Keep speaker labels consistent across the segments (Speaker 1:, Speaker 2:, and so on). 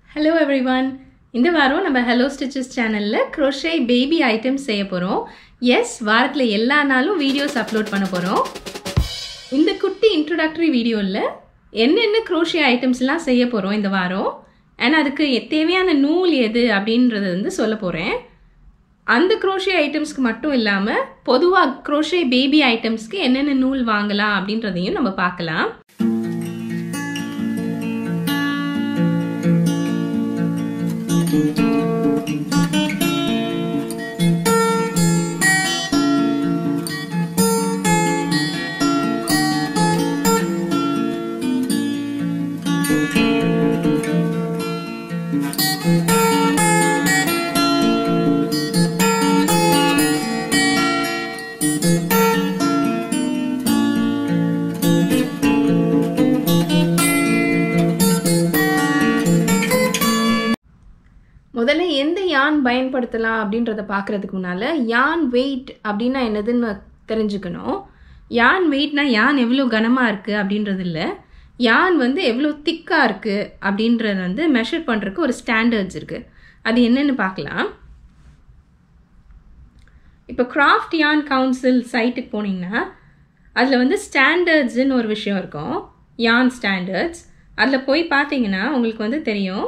Speaker 1: hello everyone இந்த வாரம் நம்ம ஹலோ ஸ்டிச்சஸ் சேனலில் க்ரோஷே பேபி ஐட்டம்ஸ் செய்ய போகிறோம் எஸ் வாரத்தில் எல்லா நாளும் வீடியோஸ் அப்லோட் பண்ண போகிறோம் இந்த குட்டி இன்ட்ரோடக்டரி வீடியோவில் என்னென்ன க்ரோஷே ஐட்டம்ஸ்லாம் செய்ய போகிறோம் இந்த வாரம் அண்ட் அதுக்கு தேவையான நூல் எது அப்படின்றத வந்து சொல்ல போகிறேன் அந்த க்ரோஷே ஐட்டம்ஸ்க்கு மட்டும் இல்லாமல் பொதுவாக க்ரோஷே பேபி ஐட்டம்ஸ்க்கு என்னென்ன நூல் வாங்கலாம் அப்படின்றதையும் நம்ம பார்க்கலாம் முதல்ல எந்த யான் பயன்படுத்தலாம் அப்படின்றத பார்க்குறதுக்கு முன்னால் யான் வெயிட் அப்படின்னா என்னதுன்னு தெரிஞ்சுக்கணும் யான் வெயிட்னா யான் எவ்வளோ கனமாக இருக்குது அப்படின்றது இல்லை யான் வந்து எவ்வளோ திக்காக இருக்குது அப்படின்றத வந்து மெஷர் பண்ணுறதுக்கு ஒரு ஸ்டாண்டர்ட்ஸ் இருக்குது அது என்னென்னு பார்க்கலாம் இப்போ கிராஃப்ட் யான் கவுன்சில் சைட்டுக்கு போனீங்கன்னா அதில் வந்து ஸ்டாண்டர்ட்ஸ்ன்னு ஒரு விஷயம் இருக்கும் யான் ஸ்டாண்டர்ட்ஸ் அதில் போய் பார்த்தீங்கன்னா உங்களுக்கு வந்து தெரியும்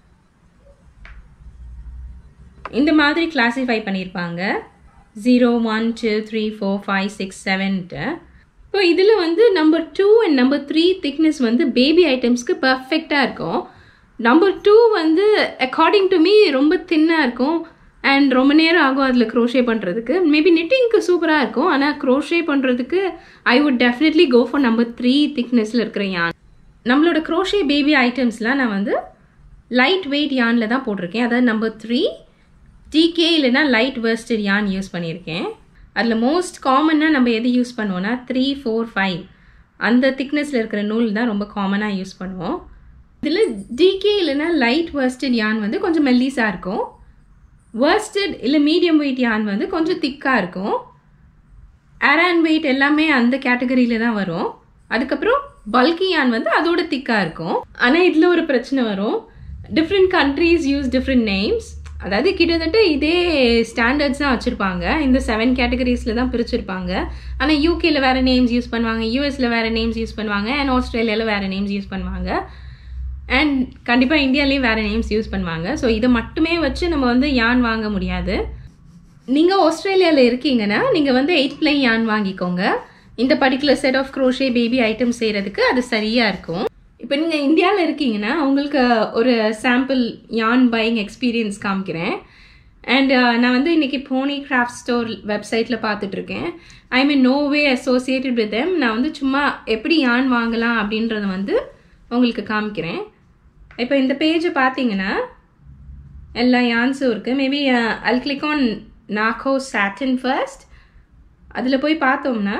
Speaker 1: இந்த மாதிரி கிளாஸிஃபை பண்ணியிருப்பாங்க zero one two three four five six seven இப்போ இதில் வந்து number two and number three thickness வந்து பேபி ஐட்டம்ஸ்க்கு பர்ஃபெக்டாக இருக்கும் நம்பர் டூ வந்து அக்கார்டிங் டு மீ ரொம்ப தின்னாக இருக்கும் அண்ட் ரொம்ப நேரம் ஆகும் அதில் க்ரோஷே பண்ணுறதுக்கு மேபி நிட்டிங்க்கு சூப்பராக இருக்கும் ஆனால் க்ரோஷே பண்ணுறதுக்கு I would definitely go for number three திக்னஸில் இருக்கிற யான் நம்மளோட க்ரோஷே பேபி ஐட்டம்ஸ்லாம் நான் வந்து லைட் வெயிட் யானில் தான் போட்டிருக்கேன் அதாவது நம்பர் த்ரீ டிகே இல்லைனா லைட் வேர்ஸ்டட் யான் யூஸ் பண்ணியிருக்கேன் அதில் மோஸ்ட் காமனாக நம்ம எது யூஸ் பண்ணுவோன்னா த்ரீ ஃபோர் ஃபைவ் அந்த திக்னஸில் இருக்கிற நூல் தான் ரொம்ப காமனாக யூஸ் பண்ணுவோம் இதில் டிகே இல்லைனா லைட் வேர்ஸ்டட் யான் வந்து கொஞ்சம் மெல்லிஸாக இருக்கும் வேர்ஸ்டட் இல்லை மீடியம் வெயிட் யான் வந்து கொஞ்சம் திக்காக இருக்கும் அரான் வெயிட் எல்லாமே அந்த கேட்டகரியில் தான் வரும் அதுக்கப்புறம் பல்கி யான் வந்து அதோட திக்காக இருக்கும் ஆனால் இதில் ஒரு பிரச்சனை வரும் different countries use different names அதாவது கிட்டத்தட்ட இதே ஸ்டாண்டர்ட்ஸ் தான் வச்சுருப்பாங்க இந்த செவன் கேட்டகரிஸில் தான் பிரிச்சிருப்பாங்க ஆனால் யூகேல வேறு நேம்ஸ் யூஸ் பண்ணுவாங்க யூஎஸில் வேறு நேம்ஸ் யூஸ் பண்ணுவாங்க அண்ட் ஆஸ்திரேலியாவில் வேறு நேம்ஸ் யூஸ் பண்ணுவாங்க அண்ட் கண்டிப்பாக இந்தியாலேயும் வேறு நேம்ஸ் யூஸ் பண்ணுவாங்க ஸோ இதை மட்டுமே வச்சு நம்ம வந்து யான் வாங்க முடியாது நீங்கள் ஆஸ்திரேலியாவில் இருக்கீங்கன்னா நீங்கள் வந்து எயிட் பிளை யான் வாங்கிக்கோங்க இந்த particular set of crochet baby item செய்கிறதுக்கு அது சரியாக இருக்கும் இப்போ நீங்கள் இந்தியாவில் இருக்கீங்கன்னா உங்களுக்கு ஒரு சாம்பிள் யான் பையிங் எக்ஸ்பீரியன்ஸ் காமிக்கிறேன் அண்ட் நான் வந்து இன்றைக்கி போனி கிராஃப்ட் ஸ்டோர் வெப்சைட்டில் பார்த்துட்ருக்கேன் I mean no way associated with them நான் வந்து சும்மா எப்படி யான் வாங்கலாம் அப்படின்றத வந்து உங்களுக்கு காமிக்கிறேன் இப்போ இந்த பேஜை பார்த்தீங்கன்னா எல்லா யான்ஸும் இருக்குது maybe I'll click on Nako satin first அதில் போய் பார்த்தோம்னா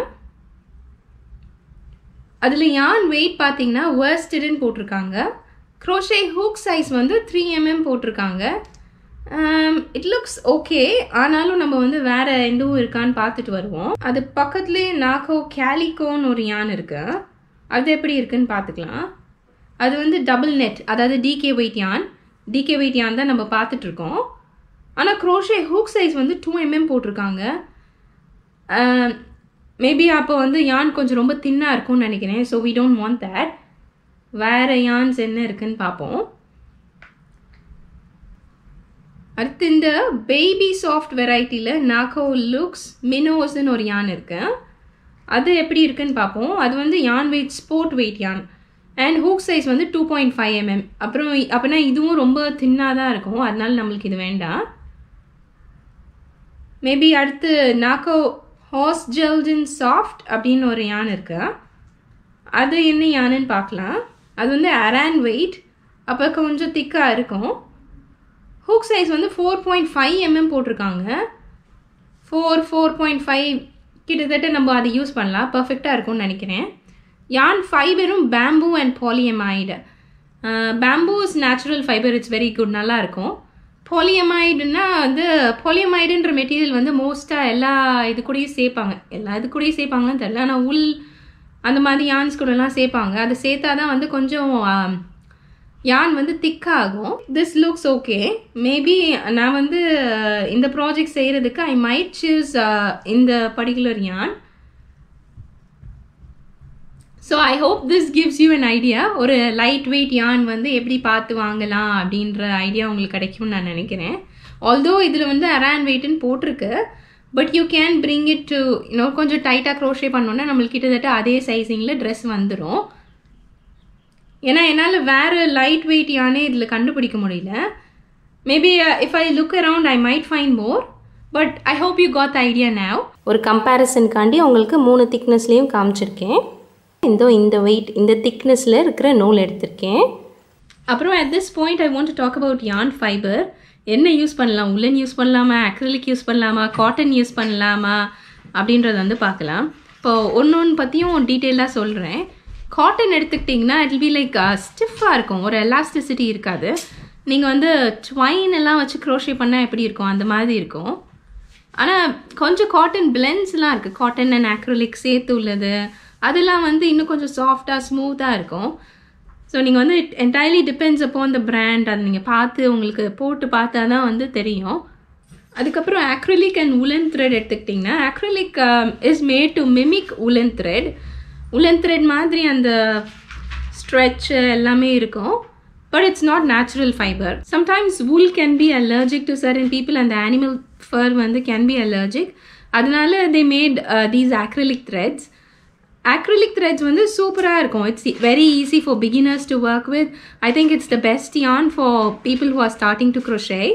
Speaker 1: அதில் யான் வெயிட் பார்த்தீங்கன்னா வேர்ஸ்டடுன்னு போட்டிருக்காங்க க்ரோஷே ஹூக் சைஸ் வந்து த்ரீ எம்எம் போட்டிருக்காங்க இட் லுக்ஸ் ஓகே ஆனாலும் நம்ம வந்து வேற எதுவும் இருக்கான்னு பார்த்துட்டு வருவோம் அது பக்கத்துலேயே நாக்கோ கேலிகோன்னு ஒரு யான் இருக்கு அது எப்படி இருக்குன்னு பார்த்துக்கலாம் அது வந்து டபுள் நெட் அதாவது DK weight yarn DK weight yarn தான் நம்ம பார்த்துட்டு இருக்கோம் ஆனால் க்ரோஷே ஹூக் சைஸ் வந்து டூ எம்எம் போட்டிருக்காங்க மேபி அப்போ வந்து யான் கொஞ்சம் ரொம்ப தின்னாக இருக்கும்னு நினைக்கிறேன் so we don't want that வேறு யான்ஸ் என்ன இருக்குன்னு பார்ப்போம் அடுத்து இந்த பேபி சாஃப்ட் வெரைட்டியில் நாக்கோ லுக்ஸ் மினோஸ்ன்னு ஒரு யான் இருக்கு அது எப்படி இருக்குன்னு பார்ப்போம் அது வந்து yarn weight sport weight yarn and hook size வந்து டூ பாயிண்ட் ஃபைவ் எம்எம் அப்புறம் அப்படின்னா இதுவும் ரொம்ப தின்னாக தான் இருக்கும் அதனால நம்மளுக்கு இது வேண்டாம் மேபி அடுத்து நாக்கோ ஹாஸ் ஜெல்ஜின் சாஃப்ட் அப்படின்னு ஒரு யான் இருக்கு அது என்ன யானுன்னு பார்க்கலாம் அது வந்து அரான் வெயிட் அப்போ கொஞ்சம் திக்காக இருக்கும் ஹூக் சைஸ் வந்து ஃபோர் பாயிண்ட் ஃபைவ் எம்எம் போட்டிருக்காங்க ஃபோர் ஃபோர் பாயிண்ட் ஃபைவ் கிட்டத்தட்ட நம்ம அதை யூஸ் பண்ணலாம் பர்ஃபெக்டாக இருக்கும்னு நினைக்கிறேன் யான் ஃபைபரும் bamboo and polyamide bamboo is natural fibre it's very good நல்லா இருக்கும் பாலியமைடுனா வந்து பாலியமைடுன்ற மெட்டீரியல் வந்து மோஸ்ட்டாக எல்லா இது கூடயும் சேர்ப்பாங்க எல்லா இது கூடயும் சேர்ப்பாங்கன்னு தெரியல ஆனால் உள் அந்த மாதிரி யான்ஸ் கூடலாம் சேர்ப்பாங்க அதை சேர்த்தா தான் வந்து கொஞ்சம் யான் வந்து திக்காகும் திஸ் லுக்ஸ் ஓகே மேபி நான் வந்து அஹ், இந்த ப்ராஜெக்ட் செய்கிறதுக்கு ஐ மைட் சூஸ் இந்த particular yarn so I hope this gives you an idea ஒரு லைட் வெயிட் யான் வந்து எப்படி பார்த்து வாங்கலாம் அப்படின்ற ஐடியா உங்களுக்கு கிடைக்கும்னு நான் நினைக்கிறேன் ஆல்தோ இதில் வந்து அரான் வெயிட்னு போட்டிருக்கு but you can bring it to இன்னும் கொஞ்சம் டைட்டாக க்ரோஷே பண்ணோன்னா நம்மளுக்கு கிட்டத்தட்ட அதே சைஸிங்கில் ட்ரெஸ் வந்துடும் ஏன்னா என்னால் வேறு லைட் வெயிட் யானே இதில் கண்டுபிடிக்க முடியல maybe if I look around I might find more but I hope you got idea now
Speaker 2: ஒரு கம்பேரிசனுக்காண்டி உங்களுக்கு மூணு திக்னஸ்லேயும் காமிச்சிருக்கேன் இந்த இந்த வெயிட் இந்த திக்னஸில் இருக்கிற நூல் எடுத்திருக்கேன்
Speaker 1: அப்புறம் at this point I want to talk about yarn fiber என்ன யூஸ் பண்ணலாம் உலன் யூஸ் பண்ணலாமா அக்ரிலிக் யூஸ் பண்ணலாமா காட்டன் யூஸ் பண்ணலாமா அப்படின்றத வந்து பார்க்கலாம் இப்போ ஒன்று ஒன்று பற்றியும் டீட்டெயிலாக சொல்கிறேன் காட்டன் எடுத்துக்கிட்டிங்கன்னா இட் பி லைக் ஸ்டிஃபாக இருக்கும் ஒரு எலாஸ்டிசிட்டி இருக்காது நீங்கள் வந்து ட்வைன் எல்லாம் வச்சு க்ரோஷே பண்ணால் எப்படி இருக்கும் அந்த மாதிரி இருக்கும் ஆனால் கொஞ்சம் காட்டன் பிளெண்ட்ஸ்லாம் இருக்குது காட்டன் அண்ட் acrylic சேர்த்து உள்ளது அதெல்லாம் வந்து இன்னும் கொஞ்சம் சாஃப்டாக ஸ்மூத்தாக இருக்கும் ஸோ நீங்கள் வந்து it entirely depends upon the brand அதை நீங்கள் பார்த்து உங்களுக்கு போட்டு பார்த்தா தான் வந்து தெரியும் அதுக்கப்புறம் acrylic அண்ட் உலன் த்ரெட் எடுத்துக்கிட்டிங்கன்னா acrylic is made to mimic woollen thread woollen thread மாதிரி அந்த ஸ்ட்ரெச் எல்லாமே இருக்கும் but it's not natural fibre sometimes wool can be allergic to certain people அந்த animal fur வந்து கேன் பி allergic அதனால they made these acrylic threads acrylic threads வந்து சூப்பராக இருக்கும் it's very easy for beginners to work with I think it's the best yarn for people who R starting to crochet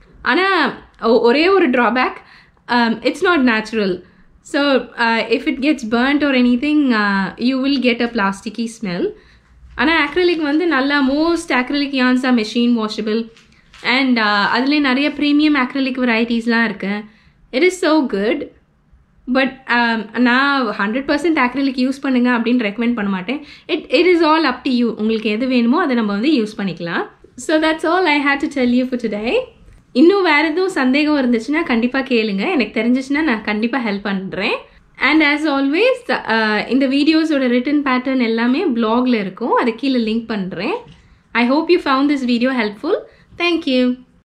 Speaker 1: ஆனால் ஒரே ஒரு drawback it's not natural so if it gets burnt or anything uh, you will get a plasticky smell ஆனால் acrylic வந்து நல்லா most acrylic yarns are machine washable and அதுலேயே நிறைய premium acrylic வெரைட்டிஸ்லாம் இருக்கு it is so good but நான் hundred percent acrylic use பண்ணுங்க அப்படின்னு ரெக்கமெண்ட் பண்ண மாட்டேன் it it is all up to you உங்களுக்கு எது வேணுமோ அதை நம்ம வந்து யூஸ் பண்ணிக்கலாம் so that's all I had to tell you for today இன்னும் வேறு எதுவும் சந்தேகம் இருந்துச்சுன்னா கண்டிப்பாக கேளுங்க எனக்கு தெரிஞ்சிச்சுன்னா நான் கண்டிப்பாக ஹெல்ப் பண்ணுறேன் அண்ட் ஆஸ் ஆல்வேஸ் இந்த வீடியோஸோட ரிட்டன் பேட்டர்ன் எல்லாமே பிளாகில் இருக்கும் அது கீழே லிங்க் பண்ணுறேன் I hope you found this video helpful thank you